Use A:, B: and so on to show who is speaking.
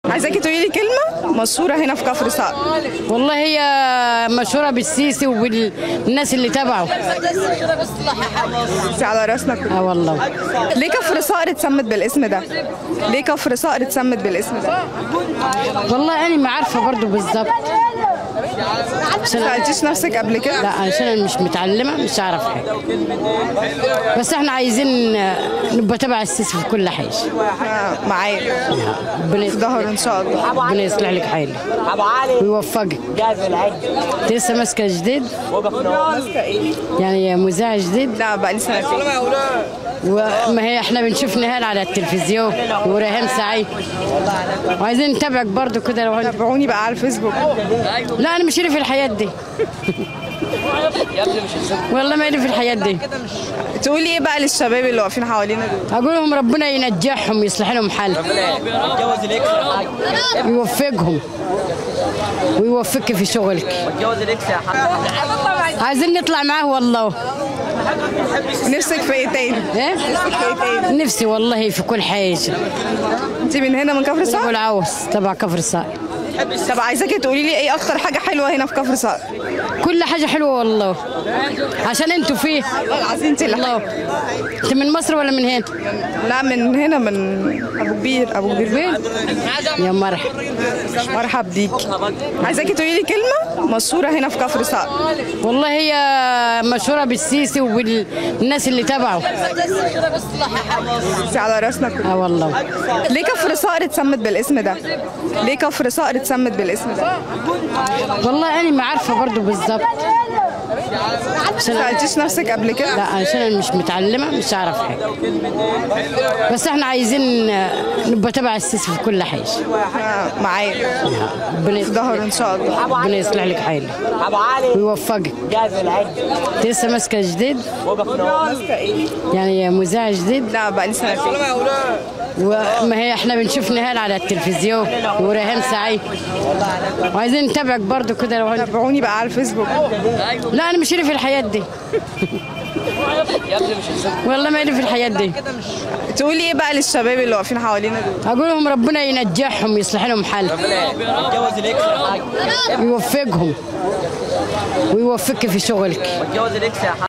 A: عايزاكي تقولي لي كلمه مشهوره هنا في كفر صقر
B: والله هي مشهورة بالسيسي وبالناس اللي تبعه
A: انت على راسنا كلنا
B: اه والله
A: ليه كفر صقر اتسمت بالاسم ده ليه كفر صقر اتسمت بالاسم ده
B: والله أنا ما عارفة برضو بالظبط عشان
A: سالتيش نفسك قبل كده
B: لا عشان أنا مش متعلمة مش عارف حاجة بس احنا عايزين نبقى تبع السيسي في كل حاجة
A: آه، معايا
B: ربنا يصلح-
A: ظهر ان شاء الله
B: ربنا يصلح لك حالك
C: ابو علي
B: ويوفقك
C: جاز العد
B: انت لسه ماسكة جديد
A: ماسكه ايه
B: يعني مذيع جديد
A: لا بقى لي سنتين
B: وما هي احنا بنشوف نهال على التلفزيون وريهام سعيد وعايزين نتابعك برضو كده لو عندك
A: تابعوني بقى على الفيسبوك
B: لا انا مش لي في الحياة دي والله ما لي في الحياة دي
A: تقولي ايه بقى للشباب اللي واقفين حوالينا دول
B: اقول لهم ربنا ينجحهم ويصلح لهم حال
C: اتجوز الاكس
B: ويوفقهم ويوفقك في شغلك
C: اتجوز الاكس يا حاج
B: عايزين نطلع معاه والله
A: نفسك في ايه تاني
B: ايه نفسي والله في كل حاجه
A: انت من هنا من كفر صقر
B: ابو العوس تبع كفر الصقر
A: طب عايزاكي تقولي لي ايه اكتر حاجه حلوه هنا في كفر صقر
B: كل حاجه حلوه والله عشان انتوا فيه
A: عايزين انت اللي
B: الله انت من مصر ولا من هنا
A: لا من هنا من ابو كبير ابو كبير
B: فين يا مرحبا
A: مرحب بيك عايزاكي تقولي لي كلمه مشهوره هنا في كفر صقر
B: والله هي مشهوره بالسيسي وبالناس اللي تبعه
A: انت على راسنا كلنا
B: اه والله
A: ليه كفر صقر اتسمت بالاسم ده ليه كفر صقر اتسمت بالاسم ده
B: والله انا ما عارفه برضو بالظبط عشان
A: سالتيش نفسك قبل كده
B: لا عشان انا مش متعلمه مش عارف حاجه بس احنا عايزين نبقى تبع السيسي في كل حاجه
A: آه، معايا
B: ربنا
A: ظهر ان شاء الله
B: ربنا يصلح لك حالك
C: ابو علي
B: ويوفقك
C: جاز العد
B: انت لسه ماسكه جديد
C: وقف نور
A: ماسكه ايه
B: يعني مذيع جديد
A: لا بقى لي سنتين
B: وما هي احنا بنشوف نهال على التلفزيون وريهام سعيد وعايزين نتابعك برضو كده لو عندك
A: تابعوني بقى على الفيسبوك
B: لا انا مش لي في الحياة دي والله ما لي في الحياة دي
A: تقولي ايه بقى للشباب اللي واقفين حوالينا دول
B: اقول لهم ربنا ينجحهم ويصلح لهم حال
C: اتجوز الاكس يا حاج
B: ويوفقهم ويوفقك في شغلك
C: اتجوز الاكس يا حاج